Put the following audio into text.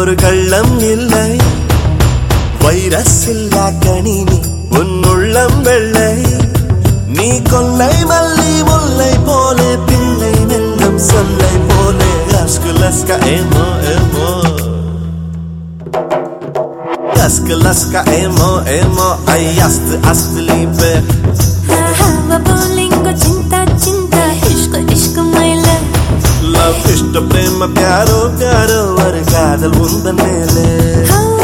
ஒரு கள்ளம் இல்லை வைரஸ் இல்லா கணினி உன் உள்ளம் வெள்ளை நீ கொல்லை மல்லி முல்லை போலே பிள்ளை நெல்லும் சொல்லை போலே அஸ்கு லஸ்கா ஏமோ ஏமோ லஸ்கு லஸ்கா ஏமோ ஏமோ ஐ அஸ்து அஸ்து லீபே हवा बोलेंगे चिंता चिंता इश्क इश्क मैला லவ் இஷ்ட பிரேம பியாரோ பியாரோ ஒரு காதல் உந்தன் மேலே